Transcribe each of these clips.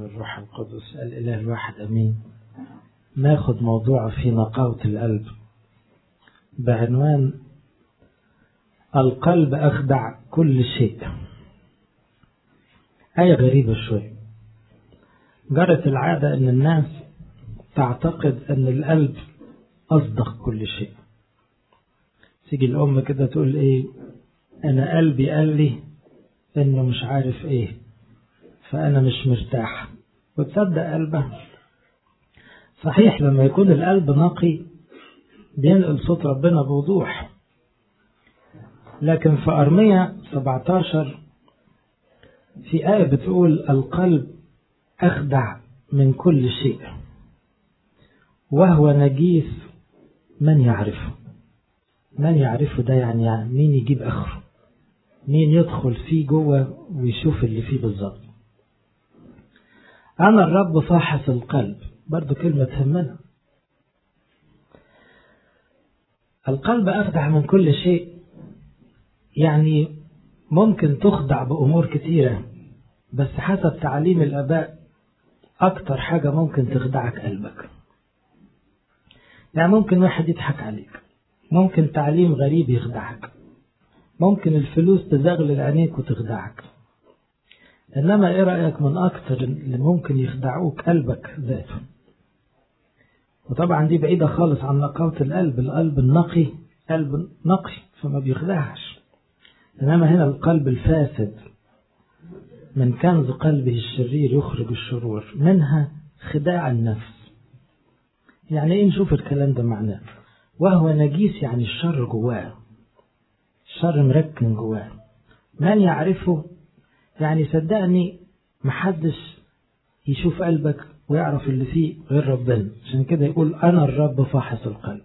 والروح القدس الإله الواحد أمين ناخد موضوع في نقاوة القلب بعنوان القلب أخدع كل شيء آية غريبة شوي جرت العادة أن الناس تعتقد أن القلب أصدق كل شيء تيجي الأم كده تقول إيه أنا قلبي قال لي إنه مش عارف إيه فأنا مش مرتاح وتصدق قلبها صحيح لما يكون القلب نقي بينقل صوت ربنا بوضوح لكن في أرمية 17 في آية بتقول القلب أخدع من كل شيء وهو نجيس من يعرفه من يعرفه ده يعني, يعني مين يجيب آخره مين يدخل فيه جوه ويشوف اللي فيه بالظبط أنا الرب فاحص القلب برضو كلمة تهمنا القلب أخدع من كل شيء يعني ممكن تخدع بأمور كتيرة بس حسب تعليم الآباء أكتر حاجة ممكن تخدعك قلبك يعني ممكن واحد يضحك عليك ممكن تعليم غريب يخدعك ممكن الفلوس تزغلل عينيك وتخدعك إنما إيه رأيك من أكتر اللي ممكن يخدعوك قلبك ذاته وطبعا دي بعيدة خالص عن نقاوة القلب القلب النقي قلب نقي فما بيخدعش إنما هنا القلب الفاسد من كنز قلبه الشرير يخرج الشرور منها خداع النفس يعني ايه نشوف الكلام ده معناه وهو نجيس يعني الشر جواه الشر مركن جواه من يعرفه يعني صدقني محدش يشوف قلبك ويعرف اللي فيه غير ربنا عشان كده يقول أنا الرب فاحص القلب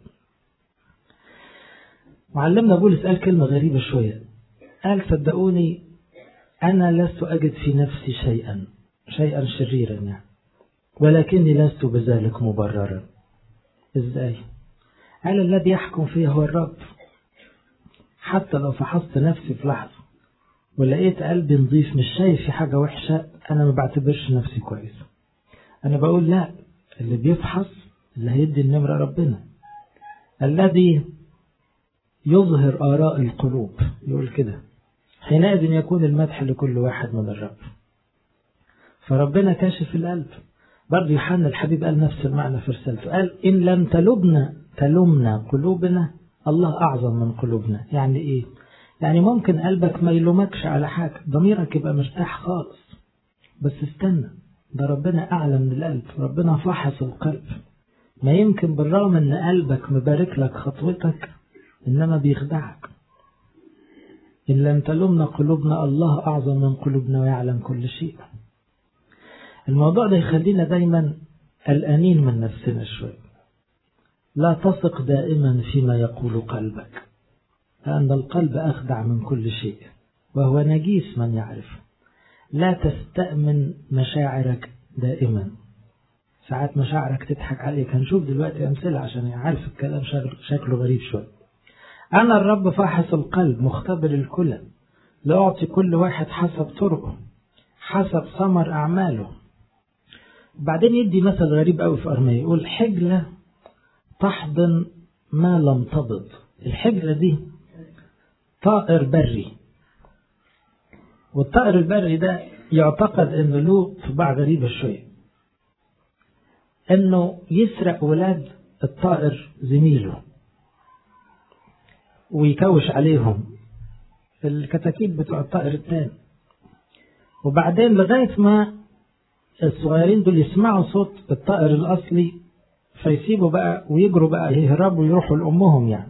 معلمنا بولس قال كلمة غريبة شوية قال صدقوني أنا لست أجد في نفسي شيئا شيئا شريرا يعني ولكني لست بذلك مبررا ازاي قال الذي يحكم فيه هو الرب حتى لو فحصت نفسي في لحظة ولقيت قلبي نظيف مش شايف في حاجة وحشة أنا ما بعتبرش نفسي كويس أنا بقول لا اللي بيفحص اللي هيدي النمرة ربنا الذي يظهر آراء القلوب يقول كده حينئذ يكون المدح لكل واحد من الرب فربنا كاشف القلب برضه يوحنا الحبيب قال نفس المعنى في رسالته قال إن لم تلبنا تلمنا قلوبنا الله أعظم من قلوبنا يعني إيه يعني ممكن قلبك ما يلومكش على حاجة ضميرك يبقى مرتاح خالص بس استنى ده ربنا أعلى من القلب ربنا فحص القلب ما يمكن بالرغم ان قلبك مبارك لك خطوتك إنما بيخدعك إن لم تلمنا قلوبنا الله أعظم من قلوبنا ويعلم كل شيء الموضوع ده يخلينا دايما قلقانين من نفسنا شوي لا تثق دائما فيما يقول قلبك لأن القلب أخدع من كل شيء وهو نجيس من يعرف لا تستأمن مشاعرك دائما ساعات مشاعرك تضحك عليك هنشوف دلوقتي أمثلة عشان يعرف الكلام شكله غريب شوي أنا الرب فاحص القلب مختبر الكلى لأعطي كل واحد حسب طرقه حسب ثمر أعماله بعدين يدي مثل غريب قوي في أرمية يقول حجلة تحضن ما لم تبض الحجلة دي طائر بري والطائر البري ده يعتقد انه له طباع غريبة شوية انه يسرق ولاد الطائر زميله ويكوش عليهم الكتاكيت بتوع الطائر التاني وبعدين لغاية ما الصغيرين دول يسمعوا صوت الطائر الأصلي فيسيبوا بقى ويجروا بقى يهربوا يروحوا لأمهم يعني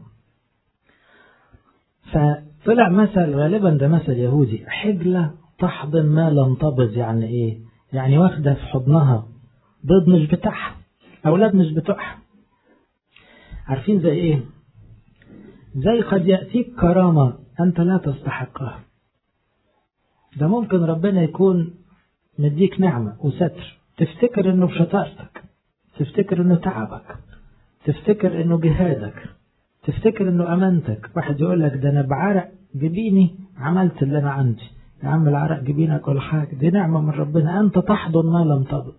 فطلع مثل غالبا ده مثل يهودي حجلة تحضن ما لم تبض يعني ايه يعني واخدة في حضنها بيض مش بتاعها أولاد مش بتوعها عارفين زي ايه زي قد يأتيك كرامة أنت لا تستحقها ده ممكن ربنا يكون مديك نعمة وستر تفتكر انه بشطارتك تفتكر انه تعبك تفتكر انه جهادك تفتكر انه امانتك واحد يقول لك ده انا بعرق جبيني عملت اللي انا عندي يا عم العرق جبينك ولا حاجة دي نعمة من ربنا أنت تحضن ما لم تبط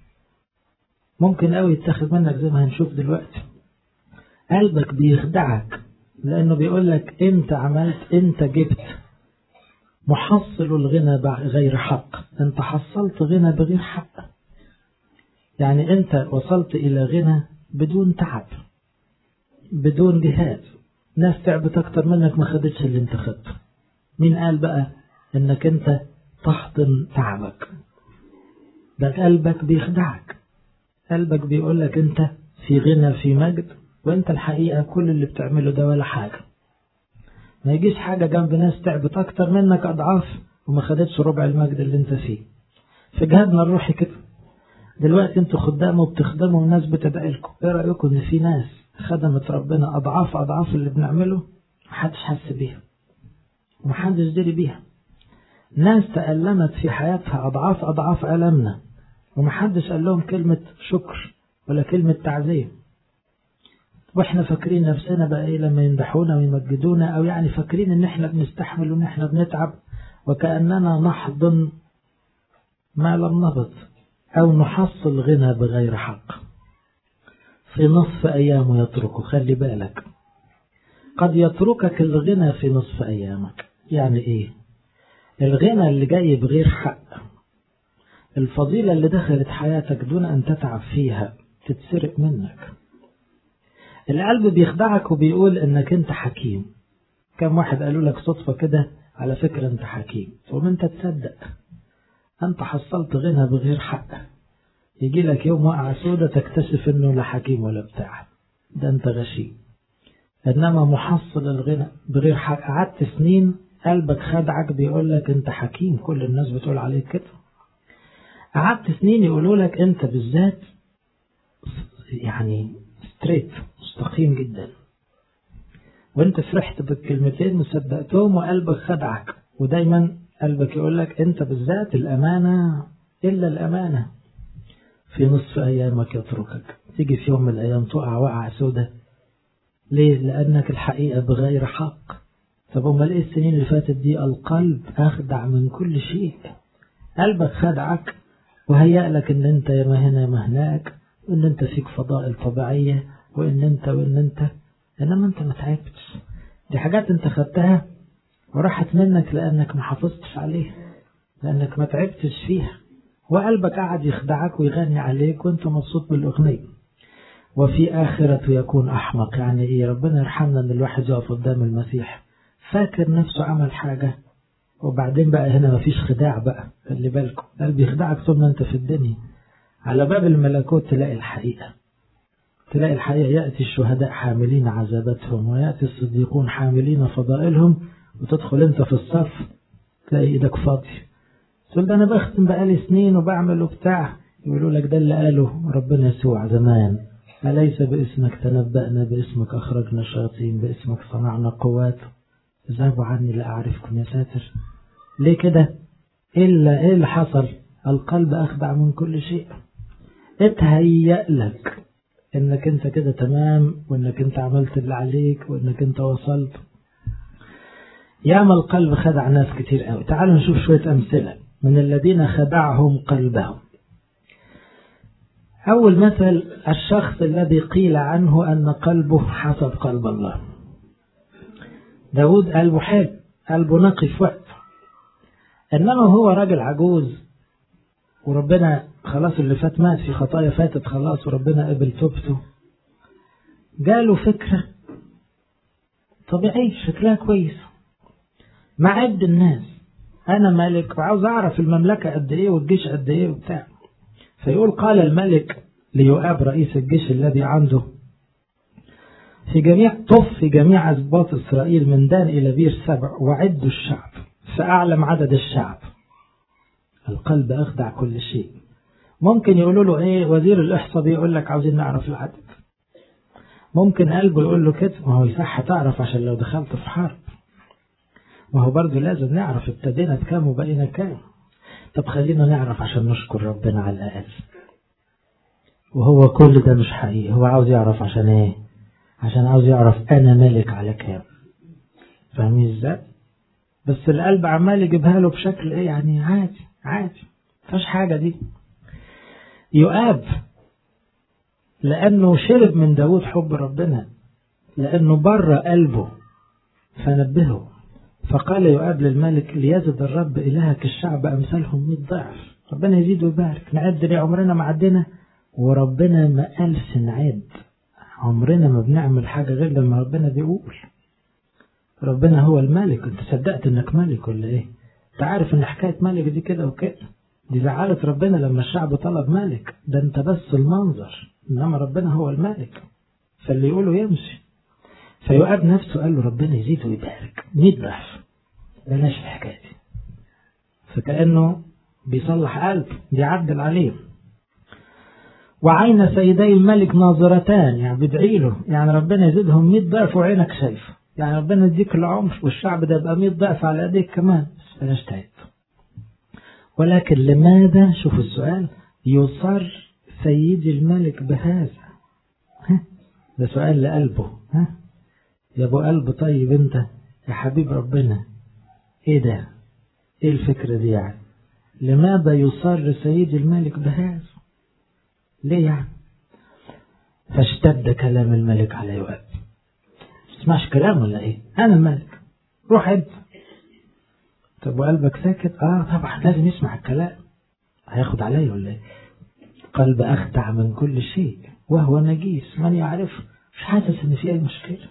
ممكن قوي يتاخد منك زي ما هنشوف دلوقتي قلبك بيخدعك لأنه بيقول لك أنت عملت أنت جبت محصل الغنى غير حق أنت حصلت غنى بغير حق يعني أنت وصلت إلى غنى بدون تعب بدون جهاد ناس تعبت أكتر منك ما خدتش اللي أنت خدته مين قال بقى إنك أنت تحضن تعبك ده قلبك بيخدعك قلبك بيقول لك أنت في غنى في مجد وأنت الحقيقة كل اللي بتعمله ده ولا حاجة ما يجيش حاجة جنب ناس تعبت أكتر منك أضعاف وما خدتش ربع المجد اللي أنت فيه في جهادنا الروحي كده دلوقتي انتوا خدام وبتخدموا والناس بتدعي لكم ايه رأيكم ان في ناس خدمت ربنا أضعاف أضعاف اللي بنعمله محدش حس بيها ومحدش دري بيها ناس تألمت في حياتها أضعاف أضعاف ألمنا ومحدش قال لهم كلمة شكر ولا كلمة تعزية واحنا فاكرين نفسنا بقى ايه لما يمدحونا ويمجدونا او يعني فاكرين ان احنا بنستحمل وان احنا بنتعب وكأننا نحضن ما لم نبض او نحصل غنى بغير حق في نصف ايامه يتركه خلي بالك قد يتركك الغنى في نصف ايامك يعني ايه الغنى اللي جاي بغير حق الفضيلة اللي دخلت حياتك دون ان تتعب فيها تتسرق منك القلب بيخدعك وبيقول انك انت حكيم كم واحد قالوا لك صدفة كده على فكرة انت حكيم ثم انت تصدق انت حصلت غنى بغير حق يجي لك يوم وقع سودة تكتشف انه لا حكيم ولا بتاع ده انت غشيم انما محصل الغنى بغير حق قعدت سنين قلبك خدعك بيقول لك انت حكيم كل الناس بتقول عليك كده قعدت سنين يقولوا لك انت بالذات يعني ستريت مستقيم جدا وانت فرحت بالكلمتين وصدقتهم وقلبك خدعك ودايما قلبك يقول لك انت بالذات الامانه الا الامانه في نصف ايامك يتركك تيجي في يوم من الايام تقع وقع سودة ليه لانك الحقيقه بغير حق طب امال ايه السنين اللي فاتت دي القلب اخدع من كل شيء قلبك خدعك وهيأ لك ان انت يا ما هنا يا ما هناك وان انت فيك فضائل طبيعية وان انت وان انت انما انت ما تعبتش دي حاجات انت خدتها وراحت منك لانك ما حافظتش عليها لانك ما تعبتش فيها وقلبك قاعد يخدعك ويغني عليك وانت مبسوط بالاغنية وفي آخرته يكون أحمق يعني إيه ربنا يرحمنا إن الواحد يقف قدام المسيح فاكر نفسه عمل حاجة وبعدين بقى هنا مفيش خداع بقى خلي بالكم قلبي يخدعك طول ما انت في الدنيا على باب الملكوت تلاقي الحقيقة تلاقي الحقيقة يأتي الشهداء حاملين عذاباتهم ويأتي الصديقون حاملين فضائلهم وتدخل انت في الصف تلاقي ايدك فاضي تقول ده انا بختم بقالي سنين وبعمل وبتاع يقولوا لك ده اللي قاله ربنا يسوع زمان أليس باسمك تنبأنا باسمك أخرجنا الشياطين باسمك صنعنا قوات اذهبوا عني لا أعرفكم يا ساتر ليه كده إلا إيه اللي حصل القلب أخدع من كل شيء اتهيأ لك إنك أنت كده تمام وإنك أنت عملت اللي عليك وإنك أنت وصلت ياما القلب خدع ناس كتير قوي تعالوا نشوف شوية أمثلة من الذين خدعهم قلبهم أول مثل الشخص الذي قيل عنه أن قلبه حسب قلب الله داود قلبه حلو قلبه نقي في وقت إنما هو راجل عجوز وربنا خلاص اللي فات مات في خطايا فاتت خلاص وربنا قبل توبته جاله فكرة طبيعي شكلها كويس معد الناس أنا ملك وعاوز أعرف المملكة قد إيه والجيش قد إيه وبتاع فيقول قال الملك ليؤاب رئيس الجيش الذي عنده في جميع طف في جميع أسباط إسرائيل من دان إلى بير سبع وعدوا الشعب فأعلم عدد الشعب القلب أخدع كل شيء ممكن يقولوا له إيه وزير الإحصاء بيقول لك عاوزين نعرف العدد ممكن قلبه يقول له كده ما هو يصح تعرف عشان لو دخلت في حرب ما هو برضه لازم نعرف ابتدينا بكام وبقينا كام طب خلينا نعرف عشان نشكر ربنا على الأقل وهو كل ده مش حقيقي هو عاوز يعرف عشان ايه عشان عاوز يعرف انا ملك على كام فاهمين ازاي بس القلب عمال يجيبها له بشكل ايه يعني عادي عادي مفيهاش حاجة دي يؤاب لأنه شرب من داود حب ربنا لأنه بر قلبه فنبهه فقال يؤاب للملك ليزد الرب إلهك الشعب أمثالهم 100 ضعف ربنا يزيد ويبارك نعد ليه عمرنا ما عدنا وربنا ما قالش نعد عمرنا ما بنعمل حاجة غير لما ربنا بيقول ربنا هو الملك انت صدقت انك ملك ولا ايه انت عارف ان حكاية ملك دي كده وكده دي زعلت ربنا لما الشعب طلب ملك ده انت بس المنظر انما ربنا هو الملك فاللي يقوله يمشي فيؤاب نفسه قال له ربنا يزيد ويبارك 100 ضعف بلاش الحكايه دي فكانه بيصلح قلب بيعدل عليه وعين سيدي الملك ناظرتان يعني بيدعي له يعني ربنا يزيدهم 100 ضعف وعينك شايفه يعني ربنا يديك العمر والشعب ده يبقى 100 ضعف على ايديك كمان بس بلاش تعد ولكن لماذا شوفوا السؤال يصر سيدي الملك بهذا ها؟ ده سؤال لقلبه ها يا ابو قلب طيب انت يا حبيب ربنا ايه ده ايه الفكرة دي يعني لماذا يصر سيدي الملك بهذا ليه يعني فاشتد كلام الملك على يؤاب تسمعش كلام ولا ايه انا الملك روح انت طب وقلبك ساكت اه طبعا لازم يسمع الكلام هياخد عليا ولا ايه قلب اخدع من كل شيء وهو نجيس من يعرفه مش حاسس ان في اي مشكله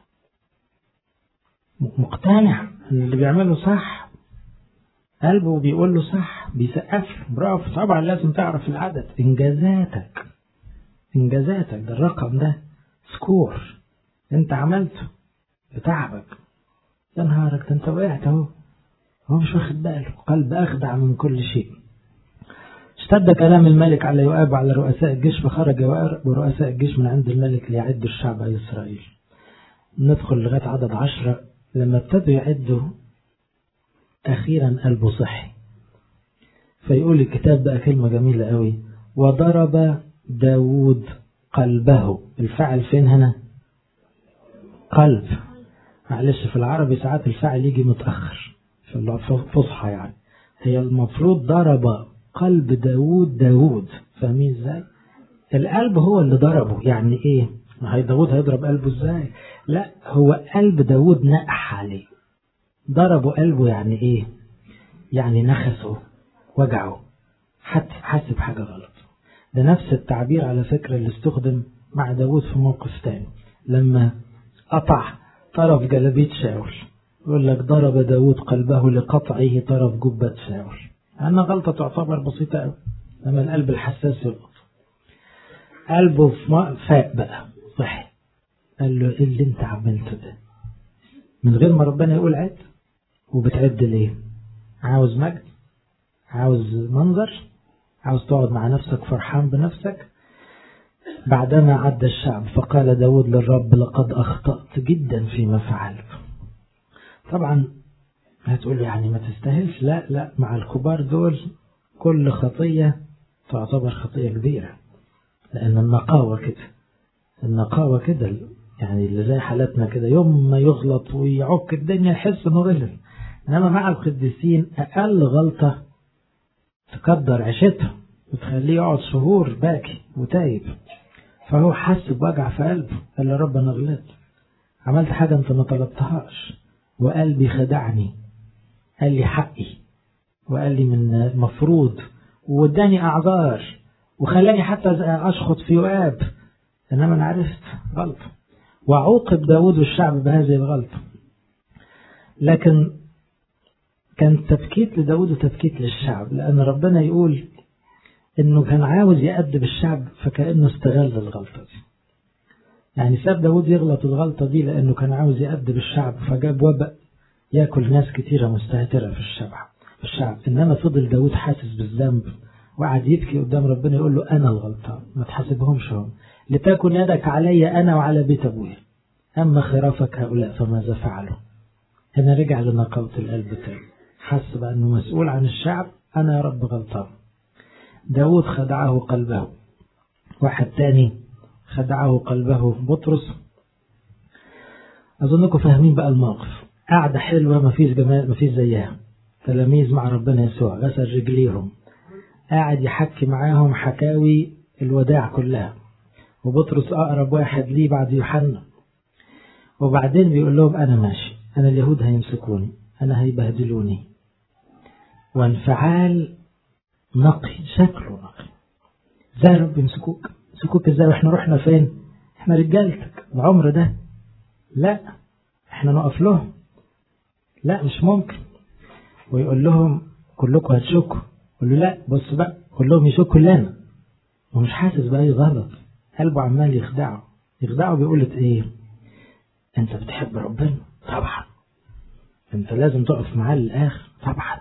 مقتنع ان اللي بيعمله صح قلبه بيقول له صح بيسقف برافو طبعا لازم تعرف العدد انجازاتك انجازاتك ده الرقم ده سكور انت عملته بتعبك يا نهارك ده انت وقعت اهو هو مش واخد باله قلب اخدع من كل شيء اشتد كلام الملك على يؤاب وعلى رؤساء الجيش فخرج ورؤساء الجيش من عند الملك ليعدوا الشعب إسرائيل ندخل لغاية عدد عشرة لما ابتدوا يعدوا أخيرا قلبه صحي فيقول الكتاب بقى كلمة جميلة قوي وضرب داود قلبه الفعل فين هنا قلب معلش في العربي ساعات الفعل يجي متأخر في الفصحى يعني هي المفروض ضرب قلب داود داود فاهمين ازاي القلب هو اللي ضربه يعني ايه هي داود هيضرب قلبه ازاي لا هو قلب داود نقح عليه ضربه قلبه يعني ايه يعني نخسه وجعه حتى حاسب حاجة غلط ده نفس التعبير على فكرة اللي استخدم مع داود في موقف تاني لما قطع طرف جلبية شاول يقول لك ضرب داود قلبه لقطعه طرف جبة شاول أنا غلطة تعتبر بسيطة أوي لما القلب الحساس يلقط قلبه فاق بقى صحي قال له ايه اللي انت عملته ده من غير ما ربنا يقول عد وبتعد ليه عاوز مجد عاوز منظر عاوز تقعد مع نفسك فرحان بنفسك بعدما عد الشعب فقال داود للرب لقد أخطأت جدا فيما فعلت طبعا هتقول يعني ما تستاهلش لا لا مع الكبار دول كل خطية تعتبر خطية كبيرة لأن النقاوة كده النقاوة كده يعني اللي زي حالتنا كده يوم ما يغلط ويعك الدنيا يحس انه غلط انما مع القديسين اقل غلطة تقدر عيشته وتخليه يقعد شهور باكي وتايب فهو حس بوجع في قلبه قال يا رب انا غلطت عملت حاجة انت ما طلبتهاش وقلبي خدعني قال لي حقي وقال لي من مفروض واداني اعذار وخلاني حتى اشخط في يؤاب انما انا عرفت غلطه وعوقب داود والشعب بهذه الغلطة لكن كان تبكيت لداود وتبكيت للشعب لأن ربنا يقول إنه كان عاوز يأدب الشعب فكأنه استغل الغلطة دي يعني ساب داود يغلط الغلطة دي لأنه كان عاوز يأدب الشعب فجاب وباء ياكل ناس كتيرة مستهترة في الشعب في الشعب إنما فضل داود حاسس بالذنب وقعد يبكي قدام ربنا يقول له أنا الغلطان ما تحاسبهمش هم لتكن يدك علي أنا وعلى بيت أبويا أما خرافك هؤلاء فماذا فعلوا هنا رجع لنقاوة القلب تاني حس بأنه مسؤول عن الشعب أنا يا رب غلطان داود خدعه قلبه واحد تاني خدعه قلبه بطرس أظنكم فاهمين بقى الموقف قعدة حلوة مفيش جمال مفيش زيها تلاميذ مع ربنا يسوع غسل رجليهم قاعد يحكي معاهم حكاوي الوداع كلها وبطرس أقرب واحد ليه بعد يوحنا وبعدين بيقول لهم أنا ماشي أنا اليهود هيمسكوني أنا هيبهدلوني وانفعال نقي شكله نقي ازاي يا رب يمسكوك يمسكوك ازاي واحنا رحنا فين احنا رجالتك العمر ده لا احنا نقف لهم لا مش ممكن ويقول لهم كلكم هتشكوا يقول له لا بص بقى كلهم يشكوا لنا ومش حاسس بأي غلط قلبه عمال يخدعه يخدعه بيقول ايه انت بتحب ربنا طبعا انت لازم تقف معاه للاخر طبعا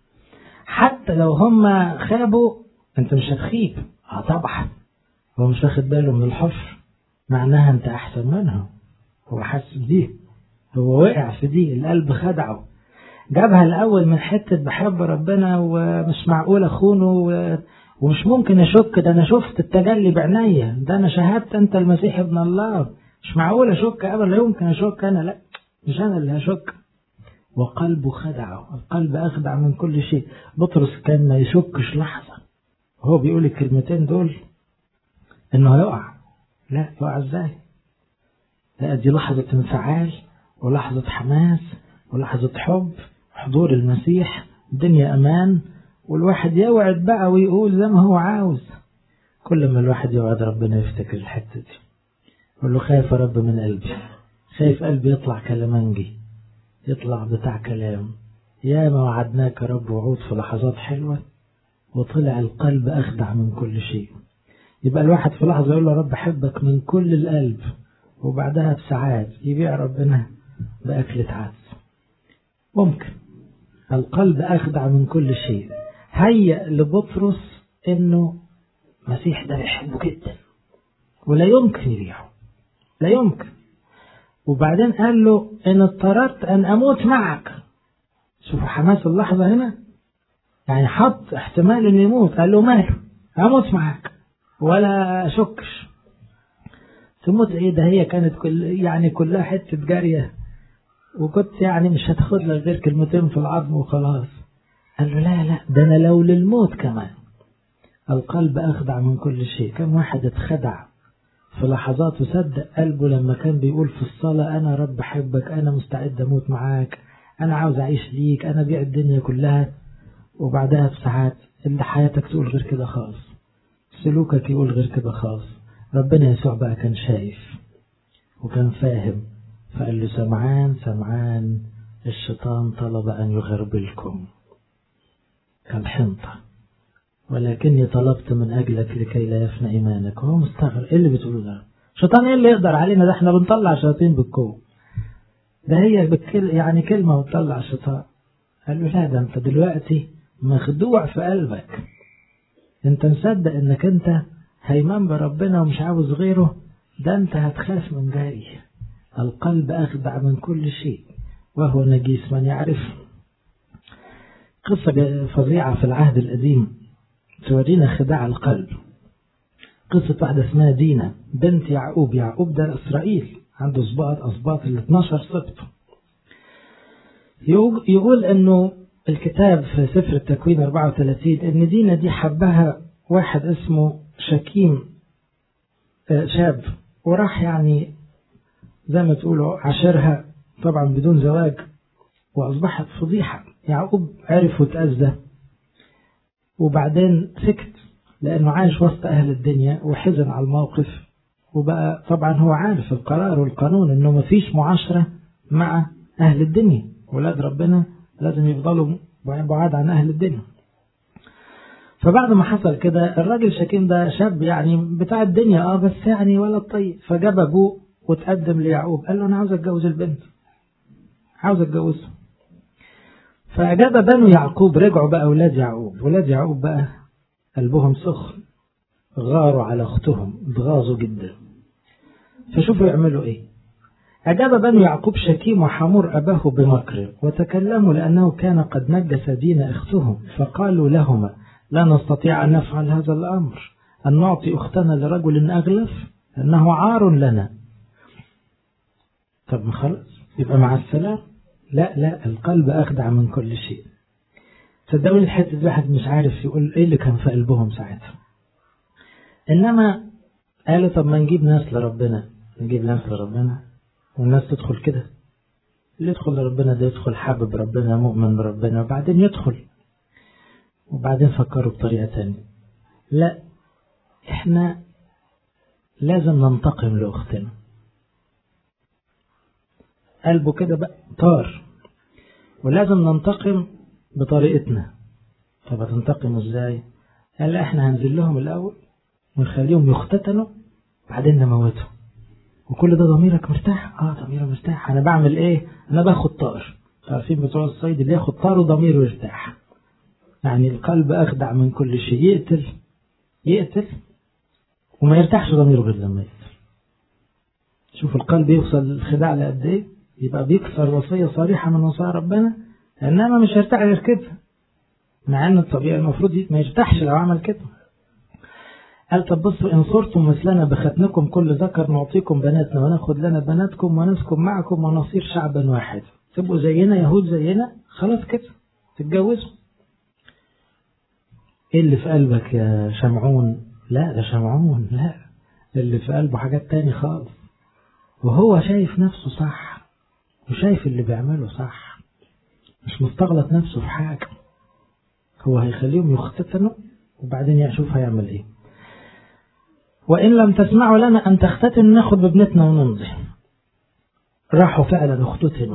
حتى لو هم خابوا انت مش هتخيب اه طبعا هو مش واخد باله من الحفر معناها انت احسن منهم هو حاسس بدي هو وقع في دي القلب خدعه جابها الاول من حته بحب ربنا ومش معقول اخونه و... ومش ممكن اشك ده انا شفت التجلي بعينيا ده انا شهدت انت المسيح ابن الله مش معقول اشك ابدا لا يمكن اشك انا لا مش انا اللي هشك وقلبه خدعه القلب اخدع من كل شيء بطرس كان ما يشكش لحظه هو بيقول الكلمتين دول انه هيقع لا يقع ازاي لا دي لحظة انفعال ولحظة حماس ولحظة حب حضور المسيح الدنيا امان والواحد يوعد بقى ويقول زي ما هو عاوز كل ما الواحد يوعد ربنا يفتكر الحتة دي يقول له خايف يا رب من قلبي خايف قلبي يطلع كلامنجي يطلع بتاع كلام يا ما وعدناك يا رب وعود في لحظات حلوة وطلع القلب أخدع من كل شيء يبقى الواحد في لحظة يقول له رب أحبك من كل القلب وبعدها بساعات يبيع ربنا بأكلة عدس ممكن القلب أخدع من كل شيء هيأ لبطرس إنه المسيح ده بيحبه جدا ولا يمكن يبيعه لا يمكن وبعدين قال له إن اضطررت أن أموت معك شوفوا حماس اللحظة هنا يعني حط احتمال إنه يموت قال له ماله أموت معك ولا أشكش تموت إيه ده هي كانت كل يعني كلها حتة جارية وكنت يعني مش هتاخد لك غير كلمتين في العظم وخلاص قال له لا لا ده أنا لو للموت كمان القلب أخدع من كل شيء كم واحد اتخدع في لحظات وصدق قلبه لما كان بيقول في الصلاة أنا رب أحبك أنا مستعد أموت معاك أنا عاوز أعيش ليك أنا بيع الدنيا كلها وبعدها بساعات اللي حياتك تقول غير كده خالص سلوكك يقول غير كده خالص ربنا يسوع بقى كان شايف وكان فاهم فقال له سمعان سمعان الشيطان طلب أن يغربلكم كالحنطة ولكني طلبت من أجلك لكي لا يفنى إيمانك وهو مستغرب إيه اللي بتقوله ده شيطان إيه اللي يقدر علينا ده إحنا بنطلع شياطين بالقوة ده هي بكل يعني كلمة وتطلع شيطان قال له لا ده أنت دلوقتي مخدوع في قلبك أنت مصدق إنك أنت هيمان بربنا ومش عاوز غيره ده أنت هتخاف من جاي القلب أخدع من كل شيء وهو نجيس من يعرف قصة فظيعة في العهد القديم تورينا خداع القلب قصة واحدة اسمها دينا بنت يعقوب يعقوب ده إسرائيل عنده صباط أصباط ال 12 سبط يقول أنه الكتاب في سفر التكوين 34 أن دينا دي حبها واحد اسمه شكيم شاب وراح يعني زي ما تقولوا عاشرها طبعا بدون زواج وأصبحت فضيحة يعقوب عرف وتأذى وبعدين سكت لأنه عايش وسط أهل الدنيا وحزن على الموقف وبقى طبعا هو عارف القرار والقانون انه مفيش معاشرة مع أهل الدنيا ولاد ربنا لازم يفضلوا بعاد عن أهل الدنيا فبعد ما حصل كده الراجل شكيم ده شاب يعني بتاع الدنيا اه بس يعني ولد طيب فجاب ابوه وتقدم ليعقوب قال له انا عاوز اتجوز البنت عاوز اتجوزها فأجاب بنو يعقوب رجعوا بقى أولاد يعقوب ولاد يعقوب بقى قلبهم سخن غاروا على أختهم اتغاظوا جدا فشوفوا يعملوا إيه أجاب بنو يعقوب شكيم وحمور أباه بمكر وتكلموا لأنه كان قد نجس دين أختهم فقالوا لهما لا نستطيع أن نفعل هذا الأمر أن نعطي أختنا لرجل أغلف أنه عار لنا طب خلاص يبقى مع السلام لا لا القلب أخدع من كل شيء صدقوني الحتة دي واحد مش عارف يقول ايه اللي كان في قلبهم ساعتها انما قالوا طب ما نجيب ناس لربنا نجيب ناس لربنا والناس تدخل كده اللي يدخل لربنا ده يدخل حابب ربنا مؤمن بربنا وبعدين يدخل وبعدين فكروا بطريقة تانية لا احنا لازم ننتقم لأختنا قلبه كده بقى طار ولازم ننتقم بطريقتنا طب هتنتقم ازاي قال لا احنا هنزل لهم الاول ونخليهم يختتنوا بعدين نموتهم وكل ده ضميرك مرتاح اه ضميري مرتاح انا بعمل ايه انا باخد طار عارفين بتوع الصيد اللي ياخد طار وضميره يرتاح يعني القلب اخدع من كل شيء يقتل يقتل وما يرتاحش ضميره غير لما يقتل شوف القلب يوصل الخداع لقد ايه يبقى بيكسر وصيه صريحه من وصايا ربنا انما مش هيرتاح غير كده مع ان الطبيعي المفروض ما يرتاحش لو عمل كده قال طب بصوا إن صرتم مثلنا بختنكم كل ذكر نعطيكم بناتنا وناخد لنا بناتكم ونسكن معكم ونصير شعبا واحد تبقوا زينا يهود زينا خلاص كده تتجوزوا ايه اللي في قلبك يا شمعون لا ده شمعون لا اللي في قلبه حاجات تاني خالص وهو شايف نفسه صح وشايف اللي بيعمله صح مش مستغلط نفسه في حاجة هو هيخليهم يختتنوا وبعدين يشوف هيعمل ايه وإن لم تسمعوا لنا أن تختتنوا ناخد بابنتنا ونمضي راحوا فعلا اختتنوا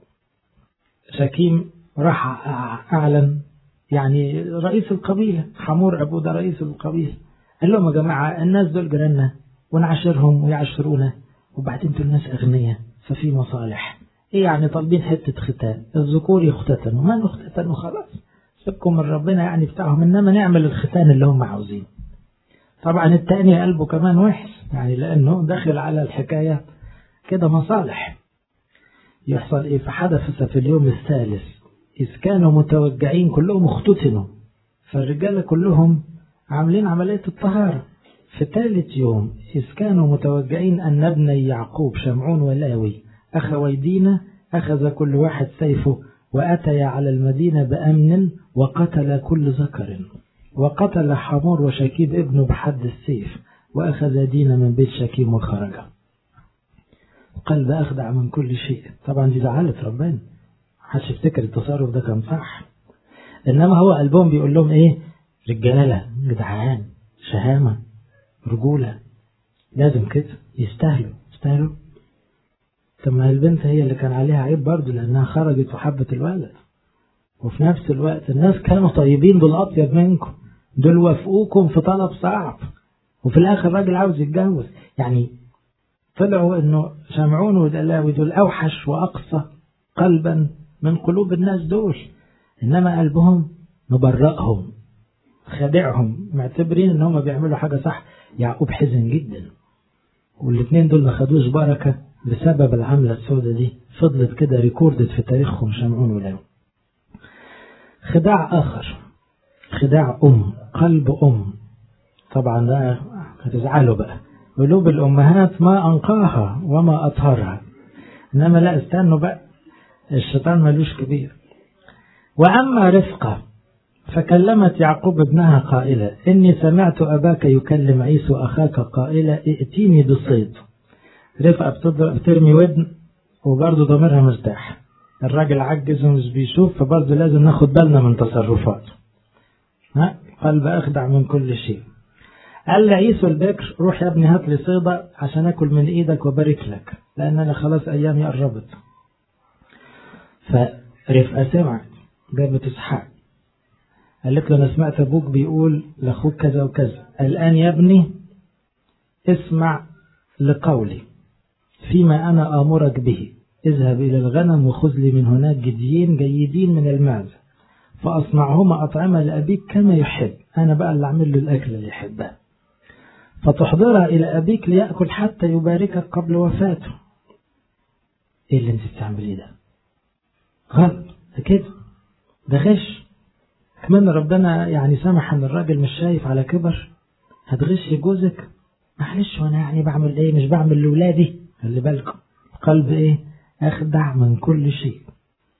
شكيم راح أعلن يعني رئيس القبيلة حمور أبو ده رئيس القبيلة قال لهم يا جماعة الناس دول جيراننا ونعاشرهم ويعاشرونا وبعدين دول ناس أغنياء ففي مصالح إيه يعني طالبين حتة ختان الذكور يختتنوا ما نختتنوا خلاص سيبكم من ربنا يعني بتاعهم إنما نعمل الختان اللي هم عاوزين طبعا التاني قلبه كمان وحش يعني لأنه داخل على الحكاية كده مصالح يحصل إيه فحدث في اليوم الثالث إذ كانوا متوجعين كلهم اختتنوا فالرجال كلهم عاملين عملية الطهارة في ثالث يوم إذ كانوا متوجعين أن ابني يعقوب شمعون ولاوي أخوي دينا أخذ كل واحد سيفه وأتيا على المدينة بأمن وقتل كل ذكر وقتل حمور وشكيب ابنه بحد السيف وأخذ دينا من بيت شكيم وخرج قلب أخدع من كل شيء طبعا دي زعلت ربنا محدش يفتكر التصرف ده كان صح إنما هو قلبهم بيقول لهم إيه رجالة جدعان شهامة رجولة لازم كده يستاهلوا يستاهلوا طب ما البنت هي اللي كان عليها عيب برضه لأنها خرجت وحبت الولد وفي نفس الوقت الناس كانوا طيبين دول أطيب منكم دول وافقوكم في طلب صعب وفي الآخر الراجل عاوز يتجوز يعني طلعوا إنه شمعون ودلاوي دول أوحش وأقسى قلبا من قلوب الناس دول إنما قلبهم مبرئهم خادعهم معتبرين إن هم بيعملوا حاجة صح يعقوب حزن جدا والاثنين دول ما خدوش بركة بسبب العملة السوداء دي فضلت كده ريكوردت في تاريخهم شمعون ولاوي خداع آخر خداع أم قلب أم طبعا ده هتزعلوا بقى قلوب الأمهات ما أنقاها وما أطهرها إنما لا استنوا بقى الشيطان ملوش كبير وأما رفقة فكلمت يعقوب ابنها قائلة إني سمعت أباك يكلم عيسو أخاك قائلة ائتيني بالصيد رفقة بترمي ودن وبرضه ضميرها مرتاح الراجل عجز ومش بيشوف فبرضه لازم ناخد بالنا من تصرفاته ها قلب أخدع من كل شيء قال لعيسو البكر روح يا ابني هات لي صيدة عشان اكل من ايدك وبارك لك لان انا خلاص ايامي قربت فرفقة سمعت جابت اسحاق قالت له انا سمعت ابوك بيقول لاخوك كذا وكذا الان يا ابني اسمع لقولي فيما انا امرك به اذهب الى الغنم وخذ لي من هناك جديين جيدين من المعزة فاصنعهما اطعمة لابيك كما يحب انا بقى اللي اعمل له الاكل اللي يحبه فتحضرها إلى أبيك ليأكل حتى يباركك قبل وفاته إيه اللي أنت بتعمليه ده غلط ده كده ده غش كمان ربنا يعني سمح ان الراجل مش شايف على كبر هتغش جوزك معلش وانا يعني بعمل ايه مش بعمل لولادي خلي بالكم قلب ايه اخدع من كل شيء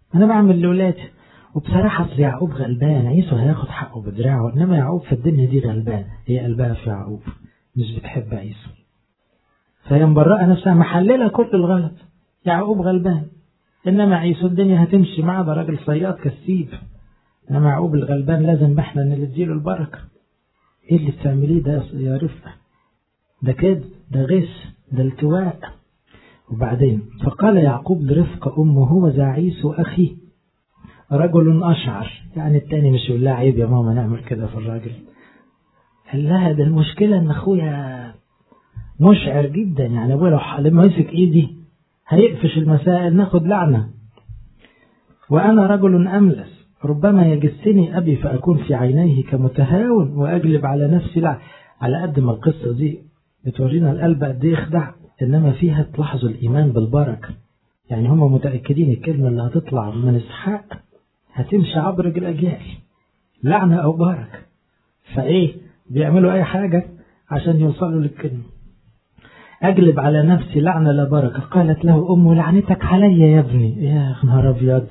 أنا بعمل لولادي وبصراحة أصل يعقوب غلبان عيسو هياخد حقه بدراعه إنما يعقوب في الدنيا دي غلبان هي قلبها في يعقوب مش بتحب عيسو فهي مبرئة نفسها محللة كل الغلط يعقوب غلبان إنما عيسو الدنيا هتمشي معاه ده راجل صياد كسيب إنما يعقوب الغلبان لازم إحنا اللي نديله البركة إيه اللي بتعمليه ده يا رفقة ده كده ده غش ده التواء وبعدين فقال يعقوب لرفقة أمه هو ذا عيسو أخي رجل أشعر يعني التاني مش يقول لها عيب يا ماما نعمل كده في الراجل قال لها ده المشكلة إن أخويا مشعر جدا يعني أبويا لو لما يمسك إيدي هيقفش المسائل ناخد لعنة وأنا رجل أملس ربما يجسني أبي فأكون في عينيه كمتهاون وأجلب على نفسي لا على قد ما القصة دي بتورينا القلب قد إيه يخدع إنما فيها تلاحظوا الإيمان بالبركة يعني هم متأكدين الكلمة اللي هتطلع من إسحاق هتمشي عبر الأجيال لعنة أو بركة فإيه بيعملوا أي حاجة عشان يوصلوا للكلمة أجلب على نفسي لعنة لا بركة قالت له أمه لعنتك عليا يا ابني يا نهار أبيض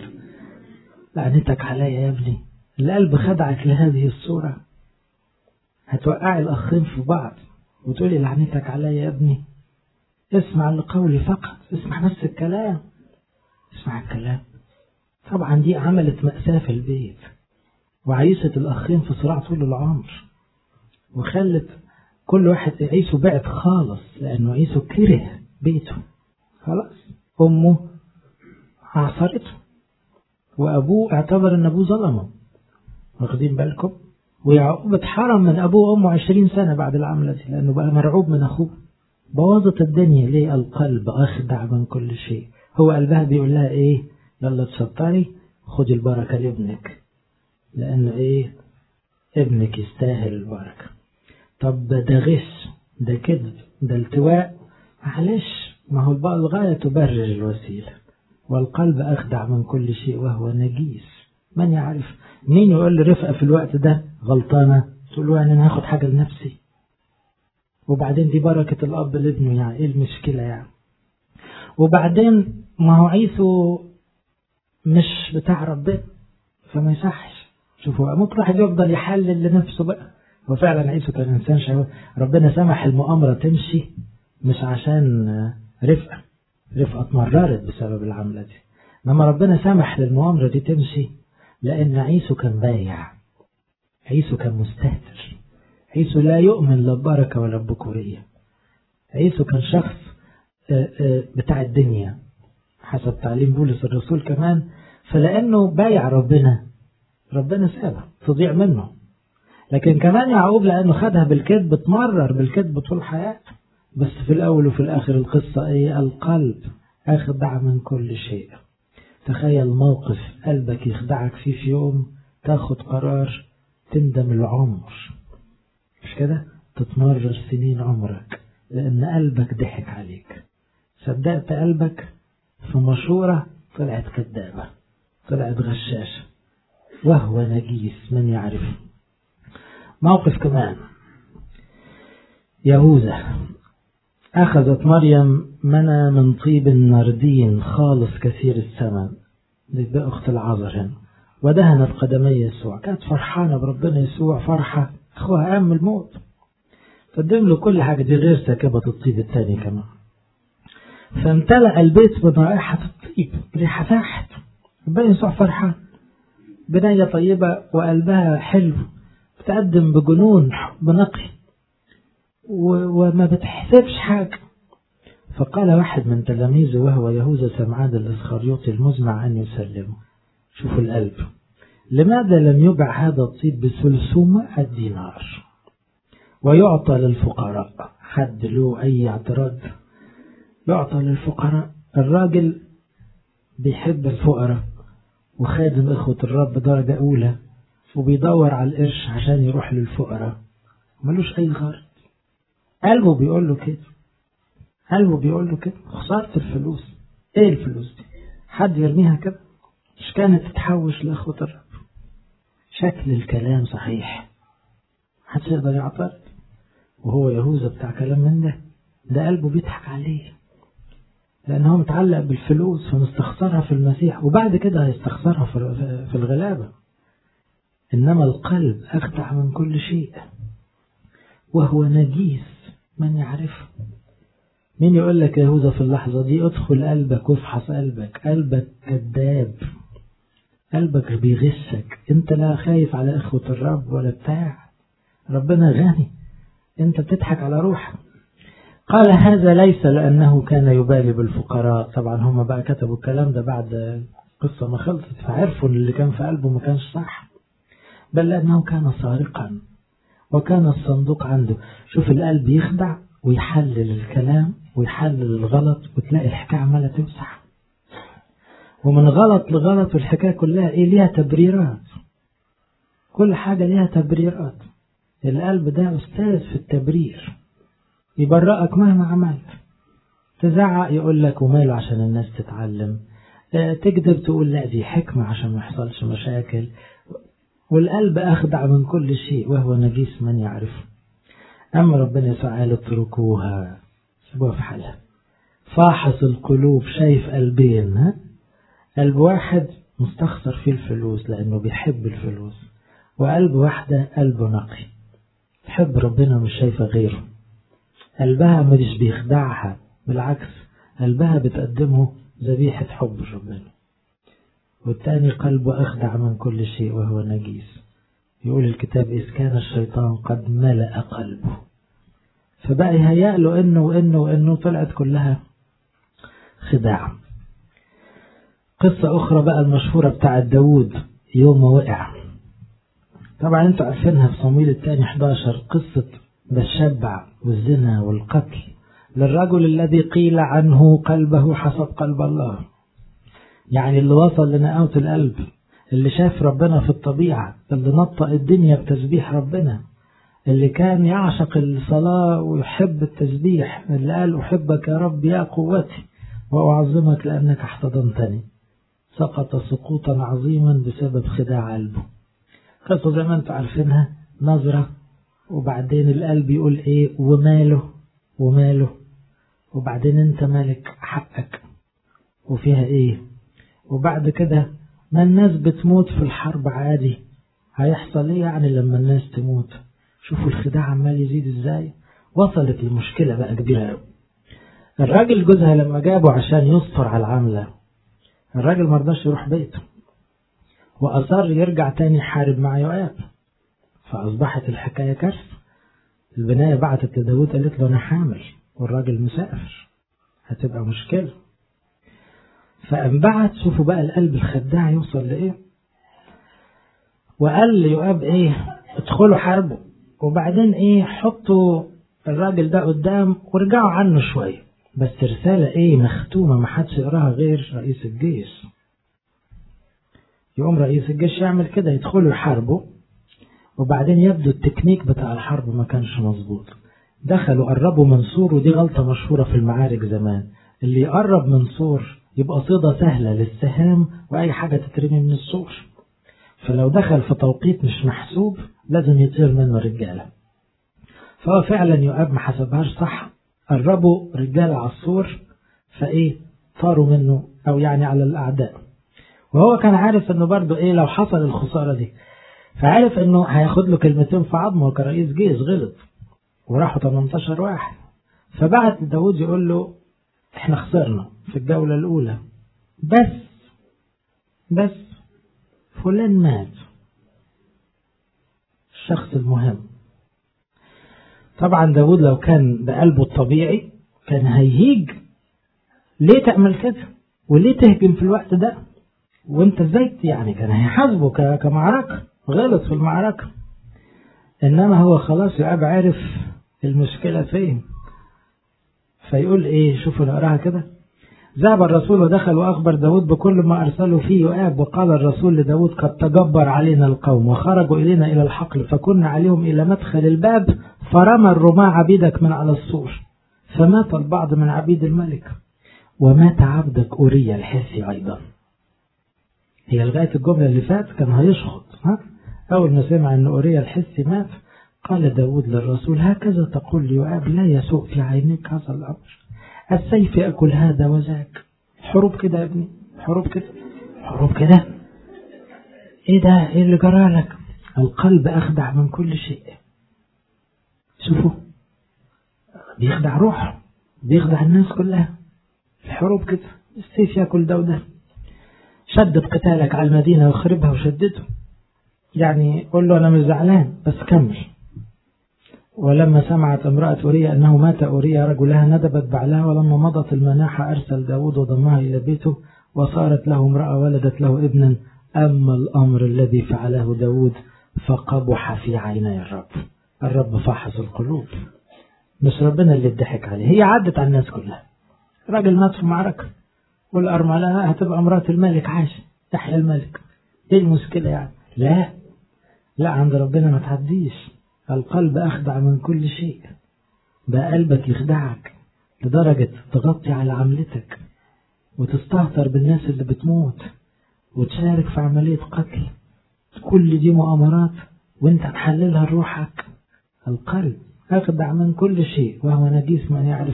لعنتك عليا يا ابني القلب خدعك لهذه الصورة هتوقعي الأخين في بعض وتقولي لعنتك عليا يا ابني اسمع لقولي فقط اسمع نفس الكلام اسمع الكلام طبعا دي عملت مأساة في البيت وعيشت الأخين في صراع طول العمر وخلت كل واحد عيسو بعد خالص لأنه عيسو كره بيته خلاص أمه عصرته وأبوه اعتبر أن أبوه ظلمه واخدين بالكم ويعقوب اتحرم من أبوه وأمه عشرين سنة بعد العملة دي لأنه بقى مرعوب من أخوه بوظت الدنيا ليه القلب أخدع من كل شيء هو قلبها بيقول لها إيه يلا تشطري خدي البركة لابنك لأنه إيه ابنك يستاهل البركة طب ده غش ده كذب ده التواء معلش ما هو بقى الغاية تبرر الوسيلة والقلب أخدع من كل شيء وهو نجيس من يعرف مين يقول لرفقة في الوقت ده غلطانة تقول له يعني أنا هاخد حاجة لنفسي وبعدين دي بركة الأب لابنه يعني إيه المشكلة يعني وبعدين ما هو عيسو مش بتاع ربنا فما يصحش شوفوا ممكن واحد يفضل يحلل لنفسه بقى وفعلا عيسو كان إنسان شهوة ربنا سمح المؤامرة تمشي مش عشان رفقة رفقة اتمررت بسبب العملة دي لما ربنا سمح للمؤامرة دي تمشي لأن عيسو كان بايع عيسو كان مستهتر عيسو لا يؤمن لا ببركة ولا ببكورية عيسو كان شخص بتاع الدنيا حسب تعليم بولس الرسول كمان فلأنه بايع ربنا ربنا سابها تضيع منه لكن كمان يعقوب لأنه خدها بالكذب اتمرر بالكذب طول حياته بس في الأول وفي الآخر القصة إيه القلب أخدع من كل شيء تخيل موقف قلبك يخدعك فيه في يوم تاخد قرار تندم العمر مش كده تتمرر سنين عمرك لأن قلبك ضحك عليك صدقت قلبك في مشورة طلعت كذابة طلعت غشاشة وهو نجيس من يعرف موقف كمان يهوذا أخذت مريم منى من طيب النردين خالص كثير الثمن دي أخت العذر هنا ودهنت قدمي يسوع كانت فرحانة بربنا يسوع فرحة أخوها قام الموت قدم له كل حاجة دي غير ساكبة الطيب الثاني كمان فامتلأ البيت من رائحة الطيب ريحة فاحت ربنا يسوع فرحان بنية طيبة وقلبها حلو بتقدم بجنون بنقي وما بتحسبش حاجة فقال واحد من تلاميذه وهو يهوذا سمعان الإسخريوطي المزمع أن يسلمه شوفوا القلب لماذا لم يبع هذا الطيب بثلثمائة دينار ويعطى للفقراء حد له أي اعتراض يعطى للفقراء الراجل بيحب الفقراء وخادم إخوة الرب درجة أولى وبيدور على القرش عشان يروح للفقراء ملوش أي غرض قلبه بيقول له كده قلبه بيقول له كده خسارة الفلوس ايه الفلوس دي حد يرميها كده مش كانت تتحوش لإخوة الرب شكل الكلام صحيح محدش يقدر يعترض وهو يهوذا بتاع كلام من ده ده قلبه بيضحك عليه لأن هو متعلق بالفلوس فمستخسرها في المسيح وبعد كده هيستخسرها في الغلابة إنما القلب أخدع من كل شيء وهو نجيس من يعرفه مين يقول لك يهوذا في اللحظة دي ادخل قلبك وافحص قلبك قلبك كذاب قلبك بيغشك انت لا خايف على اخوة الرب ولا بتاع ربنا غني انت بتضحك على روحك قال هذا ليس لأنه كان يبالي بالفقراء طبعا هم بقى كتبوا الكلام ده بعد قصة ما خلصت فعرفوا ان اللي كان في قلبه ما كانش صح بل لأنه كان سارقا وكان الصندوق عنده شوف القلب يخدع ويحلل الكلام ويحلل الغلط وتلاقي الحكاية عمالة توسع ومن غلط لغلط والحكاية كلها ايه ليها تبريرات كل حاجة ليها تبريرات القلب ده أستاذ في التبرير يبرأك مهما عملت تزعق يقول لك وماله عشان الناس تتعلم تكذب تقول لا دي حكمة عشان ما يحصلش مشاكل والقلب أخدع من كل شيء وهو نجيس من يعرفه أما ربنا يسوع قال اتركوها سيبوها في حالها فاحص القلوب شايف قلبين ها قلب واحد مستخسر فيه الفلوس لأنه بيحب الفلوس وقلب واحدة قلبه نقي تحب ربنا مش شايفة غيره قلبها مش بيخدعها بالعكس قلبها بتقدمه ذبيحة حب ربنا والتاني قلبه أخدع من كل شيء وهو نجيس يقول الكتاب إذ كان الشيطان قد ملأ قلبه فبقى يهيأ له إنه وإنه وإنه طلعت كلها خداع قصة أخرى بقى المشهورة بتاعت داوود يوم ما وقع طبعا انتوا عارفينها في صمويل الثاني 11 قصة بالشبع والزنا والقتل للرجل الذي قيل عنه قلبه حسب قلب الله يعني اللي وصل لنقاوة القلب اللي شاف ربنا في الطبيعة اللي نطق الدنيا بتسبيح ربنا اللي كان يعشق الصلاة ويحب التسبيح اللي قال أحبك يا رب يا قوتي وأعظمك لأنك احتضنتني سقط سقوطا عظيما بسبب خداع قلبه قصة زي ما انتم عارفينها نظرة وبعدين القلب يقول ايه وماله وماله وبعدين انت مالك حقك وفيها ايه وبعد كده ما الناس بتموت في الحرب عادي هيحصل ايه يعني لما الناس تموت شوفوا الخداع عمال يزيد ازاي وصلت لمشكلة بقى كبيرة قوي الراجل جوزها لما جابه عشان يستر على العملة الراجل مرضاش يروح بيته وأصر يرجع تاني يحارب مع يؤاب فأصبحت الحكاية كارثة البناية بعتت لداود قالت له أنا حامل والراجل مسافر هتبقى مشكلة فانبعت شوفوا بقى القلب الخداع يوصل لإيه وقال ليؤاب إيه ادخلوا حاربوا وبعدين إيه حطوا الراجل ده قدام وارجعوا عنه شوية بس رسالة إيه مختومة ما حدش يقراها غير رئيس الجيش يقوم رئيس الجيش يعمل كده يدخلوا يحاربوا وبعدين يبدو التكنيك بتاع الحرب ما كانش مظبوط دخلوا قربوا من سور ودي غلطة مشهورة في المعارك زمان اللي يقرب من سور يبقى صيدة سهلة للسهام وأي حاجة تترمي من السور فلو دخل في توقيت مش محسوب لازم يطير منه رجالة فهو فعلا يؤاب ما حسبهاش صح قربوا رجالة على السور فإيه طاروا منه أو يعني على الأعداء وهو كان عارف انه برضه ايه لو حصل الخسارة دي فعارف انه هياخد له كلمتين في عظمه كرئيس جيش غلط وراحوا 18 واحد فبعت داود يقول له احنا خسرنا في الجولة الاولى بس بس فلان مات الشخص المهم طبعا داود لو كان بقلبه الطبيعي كان هيهيج ليه تعمل كده وليه تهجم في الوقت ده وانت ازاي يعني كان هيحاسبه كمعركة غلط في المعركة انما هو خلاص يبقى عارف المشكلة فين فيقول ايه شوفوا نقراها كده ذهب الرسول ودخل واخبر داود بكل ما ارسله فيه يؤاب وقال الرسول لداود قد تجبر علينا القوم وخرجوا الينا الى الحقل فكنا عليهم الى مدخل الباب فرمى الرماة عبيدك من على السور فمات البعض من عبيد الملك ومات عبدك اوريا الحسي ايضا هي لغاية الجملة اللي فات كان هيشخط ها؟ أول ما سمع أن أوريا الحسي مات قال داود للرسول هكذا تقول ليؤاب لا يسوء في عينيك هذا الأمر السيف يأكل هذا وذاك حروب كده يا ابني حروب كده حروب كده ايه ده ايه اللي جرالك القلب اخدع من كل شيء شوفوا بيخدع روحه بيخدع الناس كلها الحروب كده السيف ياكل ده وده شدد قتالك على المدينة وخربها وشدده يعني قول له أنا مش زعلان بس كمل ولما سمعت امرأة أوريا أنه مات أوريا رجلها ندبت بعلها ولما مضت المناحة أرسل داود وضمها إلى بيته وصارت له امرأة ولدت له ابنا أما الأمر الذي فعله داود فقبح في عيني الرب الرب فحص القلوب مش ربنا اللي اتضحك عليه هي عدت على الناس كلها راجل مات في معركة والأرملة هتبقى مرات الملك عاش تحيا الملك ايه المشكلة يعني لا لا عند ربنا ما تعديش القلب أخدع من كل شيء بقى قلبك يخدعك لدرجة تغطي على عملتك وتستهتر بالناس اللي بتموت وتشارك في عملية قتل كل دي مؤامرات وانت تحللها لروحك القلب أخدع من كل شيء وهو نجيس من يعرف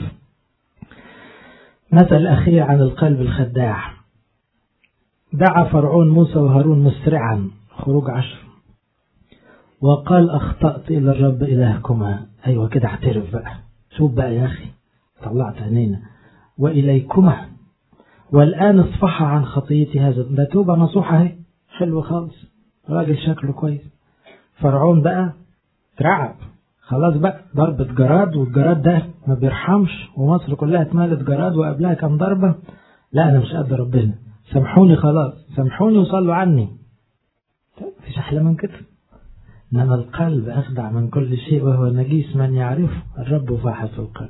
مثل الأخير عن القلب الخداع دعا فرعون موسى وهارون مسرعا خروج عشر وقال أخطأت إلى الرب إلهكما أيوة كده اعترف بقى شوف بقى يا أخي طلعت عينينا وإليكما والآن اصفح عن خطيتي هذا ده توبة نصوحة اهي حلو خالص راجل شكله كويس فرعون بقى اترعب خلاص بقى ضربة جراد والجراد ده ما بيرحمش ومصر كلها اتمالت جراد وقبلها كام ضربة لا أنا مش قد ربنا سامحوني خلاص سامحوني وصلوا عني مفيش أحلى من كده إنما القلب أخدع من كل شيء وهو نجيس من يعرفه الرب فاحص القلب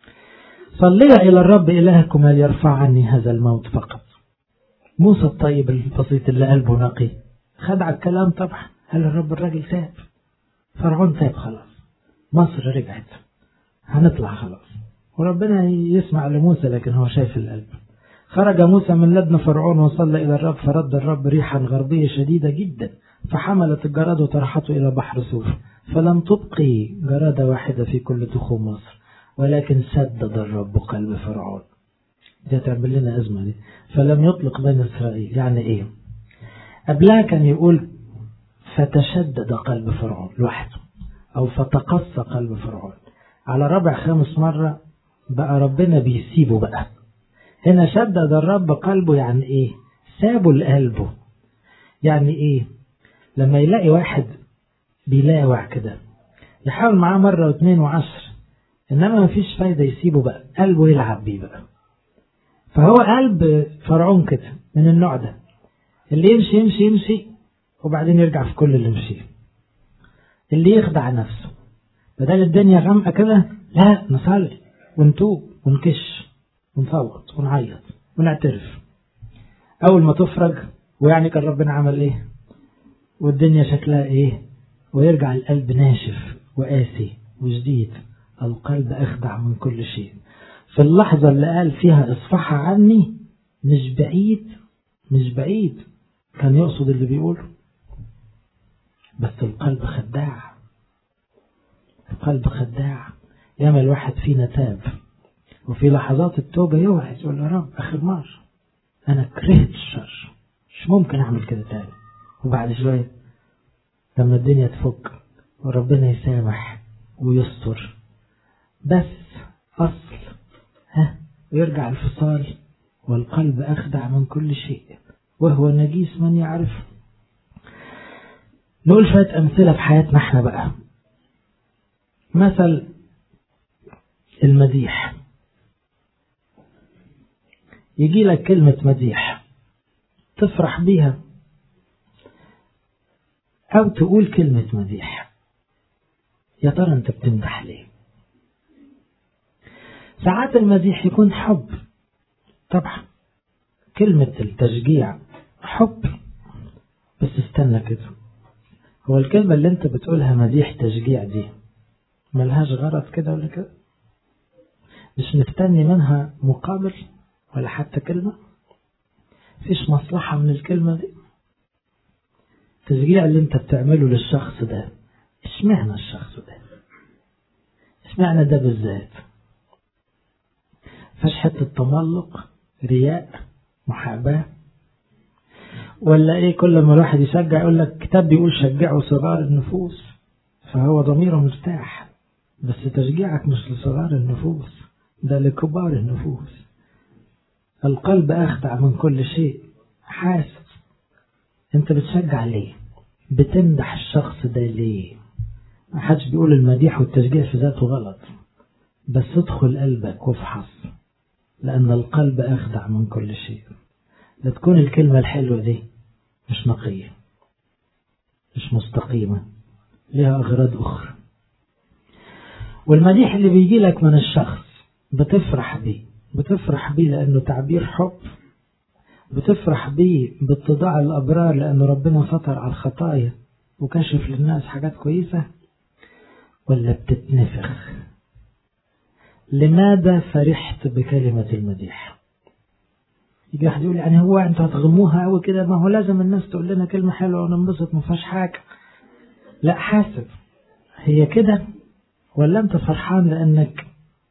صلي إلى الرب إلهكما ليرفع عني هذا الموت فقط موسى الطيب البسيط اللي قلبه نقي خدع الكلام طبعا هل الرب الراجل تاب فرعون تاب خلاص مصر رجعت هنطلع خلاص وربنا يسمع لموسى لكن هو شايف القلب خرج موسى من لدن فرعون وصلى إلى الرب فرد الرب ريحا غربية شديدة جدا فحملت الجراد وطرحته إلى بحر سوف فلم تبقي جرادة واحدة في كل تخوم مصر ولكن سدد الرب قلب فرعون دي تعمل لنا أزمة دي فلم يطلق بين إسرائيل يعني إيه قبلها كان يقول فتشدد قلب فرعون لوحده أو فتقص قلب فرعون على ربع خامس مرة بقى ربنا بيسيبه بقى هنا شدد الرب قلبه يعني إيه سابه لقلبه يعني إيه لما يلاقي واحد بيلاوع كده يحاول معاه مرة واثنين وعشر إنما مفيش فايدة يسيبه بقى قلبه يلعب بيه بقى فهو قلب فرعون كده من النوع ده اللي يمشي يمشي يمشي وبعدين يرجع في كل اللي مشيه اللي يخدع نفسه بدل الدنيا غامقة كده لا نصلي ونتوب ونكش ونصوت ونعيط ونعترف أول ما تفرج ويعني كان ربنا عمل إيه والدنيا شكلها إيه ويرجع القلب ناشف وقاسي وجديد القلب أخدع من كل شيء في اللحظة اللي قال فيها اصفحها عني مش بعيد مش بعيد كان يقصد اللي بيقوله بس القلب خداع القلب خداع ياما الواحد فينا تاب وفي لحظات التوبة يوعد يقول يا رب آخر مرة أنا كرهت الشر مش ممكن أعمل كده تاني وبعد شوية لما الدنيا تفك وربنا يسامح ويستر بس أصل ها ويرجع الفصال والقلب أخدع من كل شيء وهو نجيس من يعرف نقول شوية أمثلة في حياتنا احنا بقى مثل المديح يجي لك كلمة مديح تفرح بيها أو تقول كلمة مديح يا ترى أنت بتمدح ليه ساعات المديح يكون حب طبعا كلمة التشجيع حب بس استنى كده هو الكلمة اللي انت بتقولها مديح تشجيع دي ملهاش غرض كده ولا كده مش مستني منها مقابل ولا حتى كلمة فيش مصلحة من الكلمة دي التشجيع اللي انت بتعمله للشخص ده اشمعنى الشخص ده اشمعنى ده بالذات فش حتة تملق رياء محاباة ولا ايه كل ما الواحد يشجع يقول لك كتاب بيقول شجعوا صغار النفوس فهو ضميره مرتاح بس تشجيعك مش لصغار النفوس ده لكبار النفوس القلب أخدع من كل شيء حاسس انت بتشجع ليه بتمدح الشخص ده ليه ما حدش بيقول المديح والتشجيع في ذاته غلط بس ادخل قلبك وافحص لأن القلب أخدع من كل شيء لا تكون الكلمة الحلوة دي مش نقية مش مستقيمة لها أغراض أخرى والمديح اللي بيجي لك من الشخص بتفرح بيه بتفرح بيه لأنه تعبير حب بتفرح بيه باتضاع الأبرار لأنه ربنا سطر على الخطايا وكشف للناس حاجات كويسة ولا بتتنفخ لماذا فرحت بكلمة المديح يجي واحد يقول يعني هو انتوا هتغموها قوي كده ما هو لازم الناس تقول لنا كلمة حلوة وننبسط ما فيهاش حاجة لا حاسب هي كده ولا انت فرحان لانك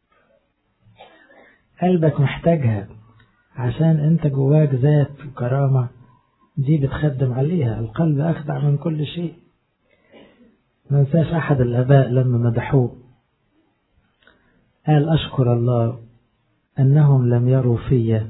قلبك محتاجها عشان انت جواك ذات وكرامة دي بتخدم عليها القلب أخدع من كل شيء ما ننساش أحد الآباء لما مدحوه قال أشكر الله أنهم لم يروا في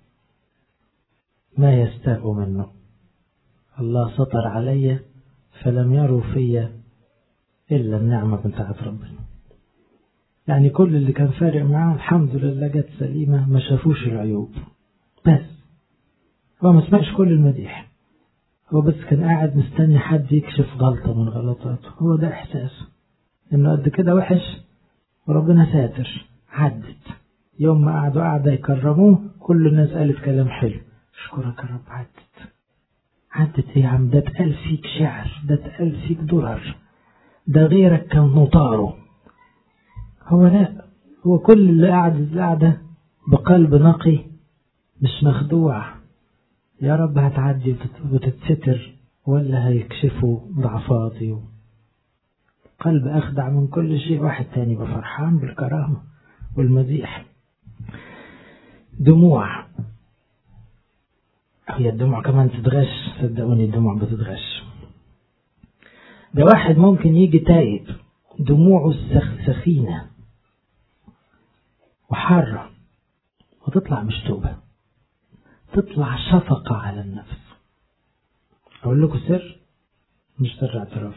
ما يستاء منه الله سطر علي فلم يروا في إلا النعمة بتاعت ربنا يعني كل اللي كان فارق معاه الحمد لله جت سليمة ما شافوش العيوب بس هو ما سمعش كل المديح هو بس كان قاعد مستني حد يكشف غلطة من غلطاته هو ده إحساسه إنه قد كده وحش وربنا ساتر عدت يوم ما قعدوا قعدة يكرموه كل الناس قالت كلام حلو اشكرك يا رب عدت عدت ايه يا عم ده اتقال فيك شعر ده اتقال فيك درر ده غيرك كان نطاره هو لا هو كل اللي قاعد القعدة بقلب نقي مش مخدوع يا رب هتعدي وتتستر ولا هيكشفوا ضعفاتي قلب أخدع من كل شيء واحد تاني بفرحان بالكرامة والمديح دموع هي الدموع كمان تتغش صدقوني الدموع بتتغش ده واحد ممكن يجي تايب دموعه سخينة وحارة وتطلع مش توبة تطلع شفقة على النفس أقول لكم سر مش سر اعتراف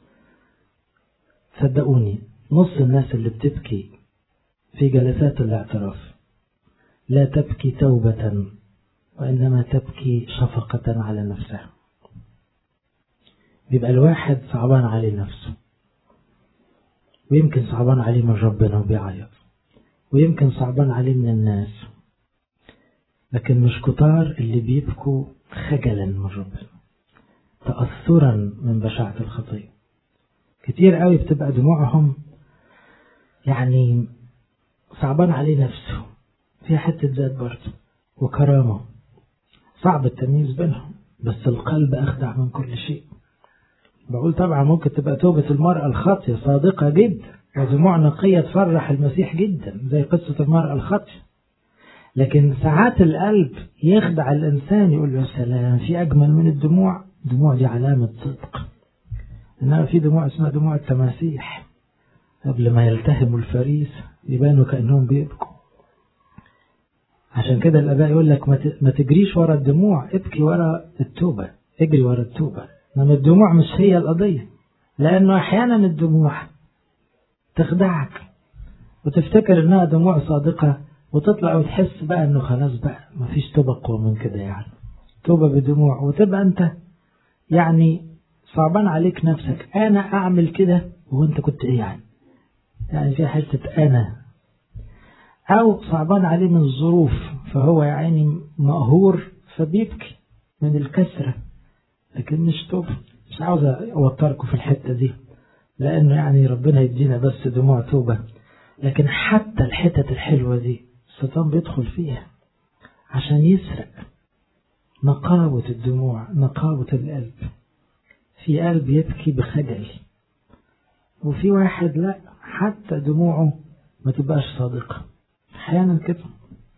صدقوني نص الناس اللي بتبكي في جلسات الاعتراف لا تبكي توبة وإنما تبكي شفقة على نفسها بيبقى الواحد صعبان عليه نفسه ويمكن صعبان عليه من ربنا وبيعيط ويمكن صعبان عليه من الناس لكن مش كتار اللي بيبكوا خجلا من ربنا تأثرا من بشاعة الخطية كتير قوي بتبقى دموعهم يعني صعبان عليه نفسه فيها حتة ذات برضه وكرامة صعب التمييز بينهم بس القلب أخدع من كل شيء بقول طبعا ممكن تبقى توبة المرأة الخاطية صادقة جدا ودموع نقية تفرح المسيح جدا زي قصة المرأة الخاطية لكن ساعات القلب يخدع الإنسان يقول له سلام في أجمل من الدموع الدموع دي علامة صدق إنما في دموع اسمها دموع التماسيح قبل ما يلتهموا الفريس يبانوا كأنهم بيبكوا عشان كده الآباء يقول لك ما تجريش ورا الدموع ابكي ورا التوبة اجري ورا التوبة إنما الدموع مش هي القضية لأنه أحيانا الدموع تخدعك وتفتكر إنها دموع صادقة وتطلع وتحس بقى إنه خلاص بقى مفيش توبة أقوى من كده يعني توبة بدموع وتبقى أنت يعني صعبان عليك نفسك أنا أعمل كده وأنت كنت إيه يعني يعني في حتة أنا أو صعبان عليه من الظروف فهو يعني مقهور فبيبكي من الكسرة لكن مش توبة مش عاوز أوتركم في الحتة دي لأنه يعني ربنا يدينا بس دموع توبة لكن حتى الحتة الحلوة دي الشيطان بيدخل فيها عشان يسرق نقاوة الدموع نقاوة القلب في قلب يبكي بخجل وفي واحد لا حتى دموعه ما تبقاش صادقة أحيانا كده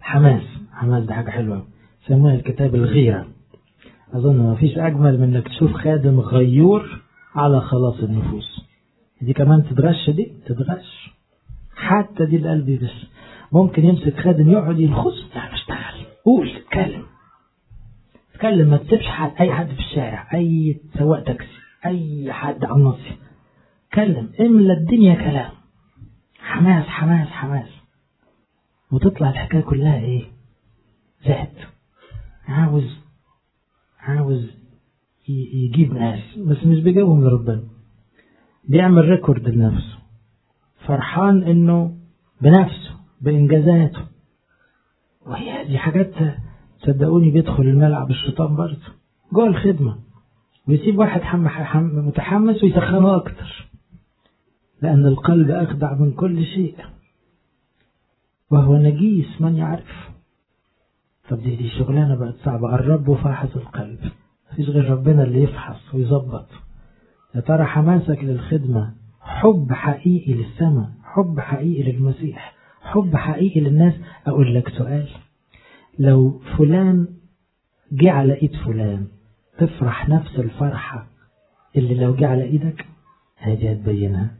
حماس حماس ده حاجة حلوة سموها الكتاب الغيرة أظن ما فيش أجمل من إنك تشوف خادم غيور على خلاص النفوس دي كمان تدغش دي تدغش حتى دي القلب بس ممكن يمسك خادم يقعد يلخص لا اشتغل قول اتكلم اتكلم ما تسيبش حد اي حد في الشارع اي سواق تاكسي اي حد على النصي اتكلم املى الدنيا كلام حماس حماس حماس وتطلع الحكايه كلها ايه زهد عاوز عاوز يجيب ناس بس مش بيجيبهم لربنا بيعمل ريكورد لنفسه فرحان انه بنفسه بانجازاته وهي دي حاجات صدقوني بيدخل الملعب الشيطان برضه جوه الخدمة ويسيب واحد حم حم متحمس ويسخنه أكتر لأن القلب أخدع من كل شيء وهو نجيس من يعرف طب دي, دي شغلانة بقت صعبة الرب فاحص القلب مفيش غير ربنا اللي يفحص ويظبط يا ترى حماسك للخدمة حب حقيقي للسماء حب حقيقي للمسيح حب حقيقي للناس أقول لك سؤال لو فلان جه على ايد فلان تفرح نفس الفرحة اللي لو جه على ايدك هذه هتبينها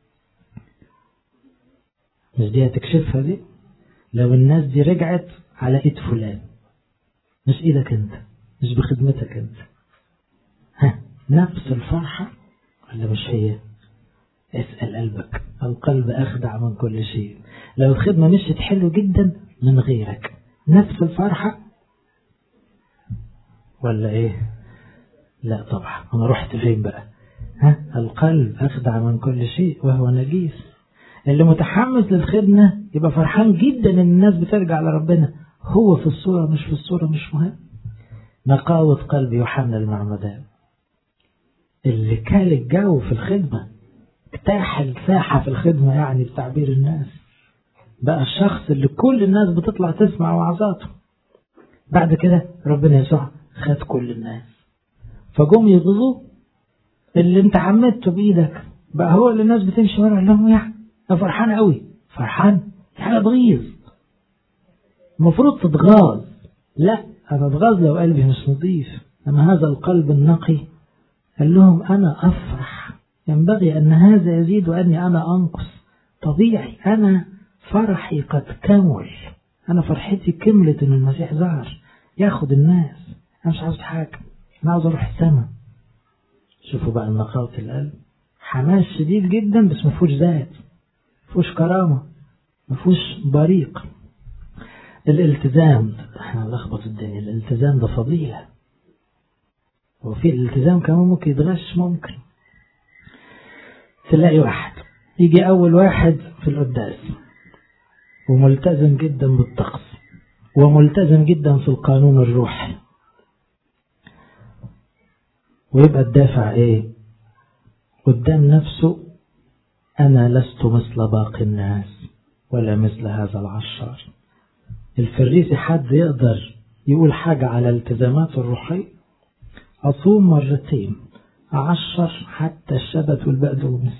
مش دي هتكشفها دي لو الناس دي رجعت على ايد فلان مش ايدك انت مش بخدمتك انت ها نفس الفرحة ولا مش هي اسأل قلبك القلب أخدع من كل شيء لو الخدمة مشيت حلو جدا من غيرك نفس الفرحة ولا ايه لا طبعا انا رحت فين بقى ها القلب اخدع من كل شيء وهو نجيس اللي متحمس للخدمة يبقى فرحان جدا ان الناس بترجع لربنا هو في الصورة مش في الصورة مش مهم نقاوة قلب يوحنا المعمدان اللي كان الجو في الخدمة اجتاح الساحة في الخدمة يعني بتعبير الناس بقى الشخص اللي كل الناس بتطلع تسمع وعظاته بعد كده ربنا يسوع خد كل الناس فجم يغزوه اللي انت عمدته بايدك بقى هو اللي الناس بتمشي ورا لهم يعني انا فرحان قوي فرحان حاجه تغيظ المفروض تتغاظ لا انا اتغاظ لو قلبي مش نظيف اما هذا القلب النقي قال لهم انا افرح ينبغي ان هذا يزيد واني انا انقص طبيعي انا فرحي قد كمل أنا فرحتي كملت إن المسيح ظهر ياخد الناس أنا مش عاوز حاجة أنا عاوز أروح السماء شوفوا بقى نقاوة القلب حماس شديد جدا بس مفهوش ذات مفهوش كرامة مفهوش بريق الالتزام احنا نلخبط الدنيا الالتزام ده فضيلة وفي الالتزام كمان ممكن يتغش ممكن تلاقي واحد يجي أول واحد في القداس وملتزم جدا بالطقس وملتزم جدا في القانون الروحي ويبقى الدافع ايه قدام نفسه انا لست مثل باقي الناس ولا مثل هذا العشار الفريسي حد يقدر يقول حاجة على الالتزامات الروحية أصوم مرتين أعشر حتى الشبت والبقدونس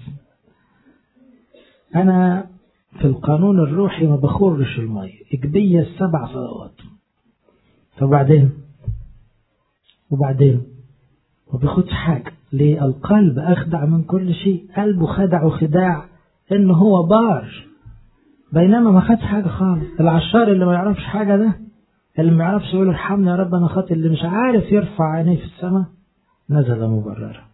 أنا في القانون الروحي ما بخرش المية إجبية السبع صلوات فبعدين وبعدين ما بياخدش حاجة ليه القلب أخدع من كل شيء قلبه خدع خداع إن هو بار بينما ما خدش حاجة خالص العشار اللي ما يعرفش حاجة ده اللي ما يعرفش يقول ارحمني يا رب أنا خاطئ اللي مش عارف يرفع عينيه في السماء نزل مبررا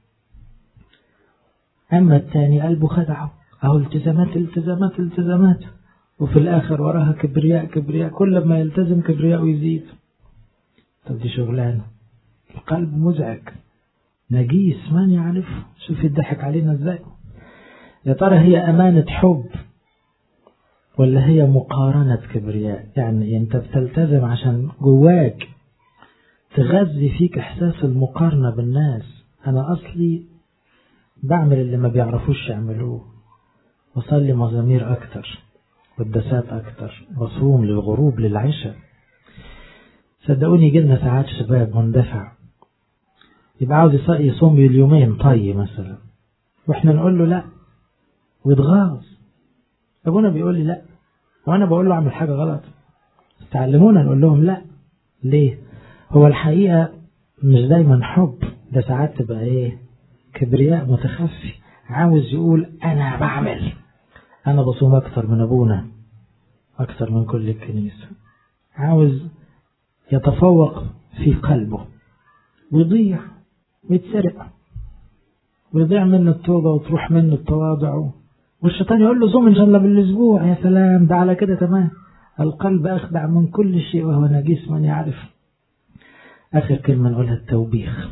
أما الثاني قلبه خدعه أهو التزامات التزامات التزامات وفي الآخر وراها كبرياء كبرياء كل ما يلتزم كبرياء ويزيد طب دي شغلانة القلب مزعج نجيس من يعرف شوف يضحك علينا ازاي يا ترى هي أمانة حب ولا هي مقارنة كبرياء يعني انت بتلتزم عشان جواك تغذي فيك احساس المقارنة بالناس انا اصلي بعمل اللي ما بيعرفوش يعملوه وصلي مزامير اكتر والدسات اكتر بصوم للغروب للعشاء صدقوني جبنا ساعات شباب مندفع يبقى عاوز يصوم اليومين طي مثلا واحنا نقول له لا ويتغاظ ابونا بيقول لي لا وانا بقول له اعمل حاجه غلط تعلمونا نقول لهم لا ليه هو الحقيقة مش دايما حب ده ساعات تبقى ايه كبرياء متخفي عاوز يقول انا بعمل انا بصوم اكتر من ابونا اكتر من كل الكنيسة عاوز يتفوق في قلبه ويضيع ويتسرق ويضيع منه التوبة وتروح منه التواضع والشيطان يقول له صوم ان شاء الله بالاسبوع يا سلام ده على كده تمام القلب اخدع من كل شيء وهو نجيس من يعرف اخر كلمة نقولها التوبيخ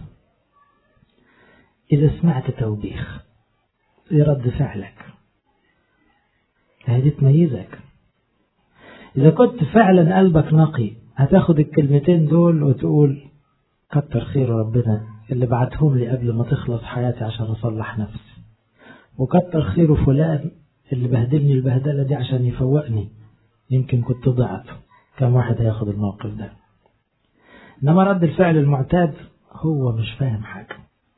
اذا سمعت توبيخ ايه رد فعلك هذه تميزك اذا كنت فعلا قلبك نقي هتاخد الكلمتين دول وتقول كتر خير ربنا اللي بعتهم لي قبل ما تخلص حياتي عشان أصلح نفسي وكتر خيره فلان اللي بهدلني البهدلة دي عشان يفوقني يمكن كنت ضعت كم واحد هياخد الموقف ده إنما رد الفعل المعتاد هو مش فاهم حاجة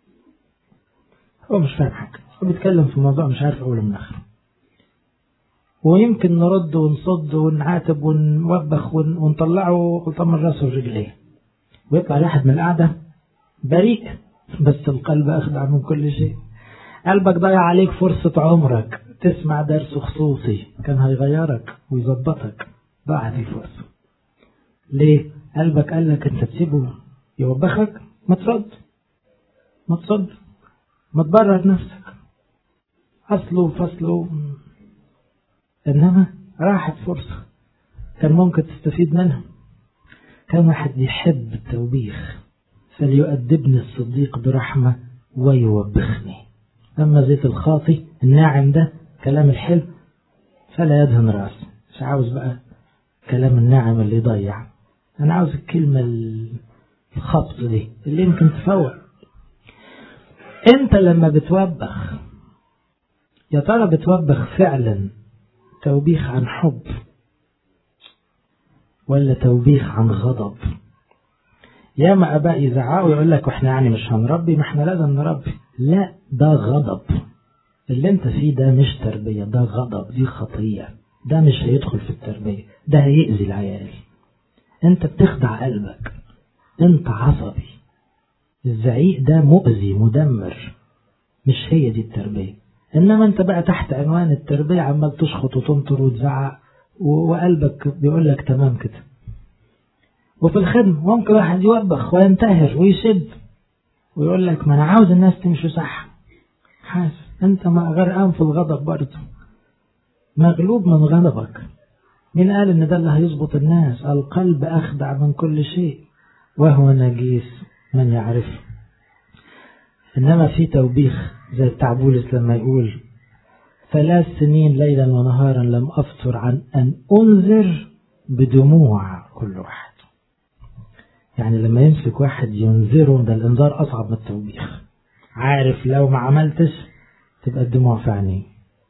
هو مش فاهم حاجة هو بيتكلم في موضوع مش عارف أوله من آخره ويمكن نرد ونصد ونعاتب ونوبخ ونطلعه قطام الراس والرجلين ويطلع الواحد من القعدة بريء بس القلب أخدع من كل شيء قلبك ضيع عليك فرصة عمرك تسمع درس خصوصي كان هيغيرك ويظبطك ضاعت الفرصة ليه؟ قلبك قال لك انت تسيبه يوبخك ما تصد ما تصد ما تبرر نفسك أصله وفصله إنما راحت فرصة كان ممكن تستفيد منها كان واحد يحب التوبيخ فليؤدبني الصديق برحمة ويوبخني أما زيت الخاطي الناعم ده كلام الحلو فلا يدهن راس مش عاوز بقى كلام الناعم اللي يضيع أنا عاوز الكلمة الخبط دي اللي يمكن تفوق أنت لما بتوبخ يا ترى بتوبخ فعلا توبيخ عن حب ولا توبيخ عن غضب ياما اباء يزعقوا يقول لك واحنا يعني مش هنربي ما احنا لازم نربي لا ده غضب اللي انت فيه ده مش تربية ده غضب دي خطية ده مش هيدخل في التربية ده هيأذي العيال انت بتخدع قلبك انت عصبي الزعيق ده مؤذي مدمر مش هي دي التربية انما انت بقى تحت عنوان التربية عمال تشخط وتنطر وتزعق وقلبك بيقول لك تمام كده وفي الخدمة ممكن واحد يوبخ وينتهر ويشد ويقول لك ما انا عاوز الناس تمشي صح حاسس انت ما غرقان في الغضب برضه مغلوب من غضبك مين قال ان ده اللي هيظبط الناس القلب اخدع من كل شيء وهو نجيس من يعرفه انما في توبيخ زي بتاع بولس لما يقول ثلاث سنين ليلا ونهارا لم أفطر عن أن أنذر بدموع كل واحد يعني لما يمسك واحد ينذره ده الإنذار أصعب من التوبيخ عارف لو ما عملتش تبقى الدموع في عينيه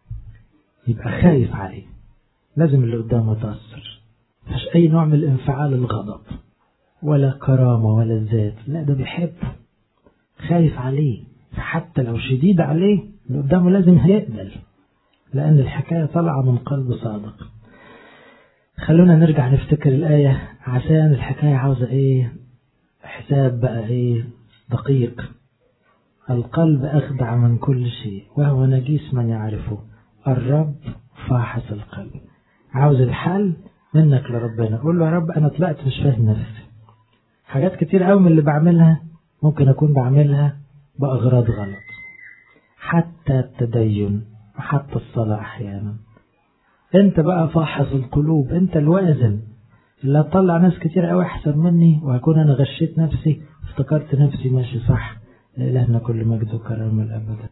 يبقى خايف عليه لازم اللي قدامه يتأثر مفيش أي نوع من الانفعال الغضب ولا كرامة ولا الذات لا ده بيحبه خايف عليه حتى لو شديد عليه اللي قدامه لازم هيقبل لأن الحكاية طالعة من قلب صادق خلونا نرجع نفتكر الآية عشان الحكاية عاوزة إيه حساب بقى إيه دقيق القلب أخدع من كل شيء وهو نجيس من يعرفه الرب فاحص القلب عاوز الحل منك لربنا قول له يا رب أنا طلعت مش فاهم نفسي حاجات كتير قوي من اللي بعملها ممكن أكون بعملها بأغراض غلط حتى التدين وحتى الصلاة أحيانا أنت بقى فاحص القلوب أنت الوازن اللي هتطلع ناس كتير قوي أحسن مني وهكون أنا غشيت نفسي افتكرت نفسي ماشي صح لإلهنا كل مجد وكرم الأبد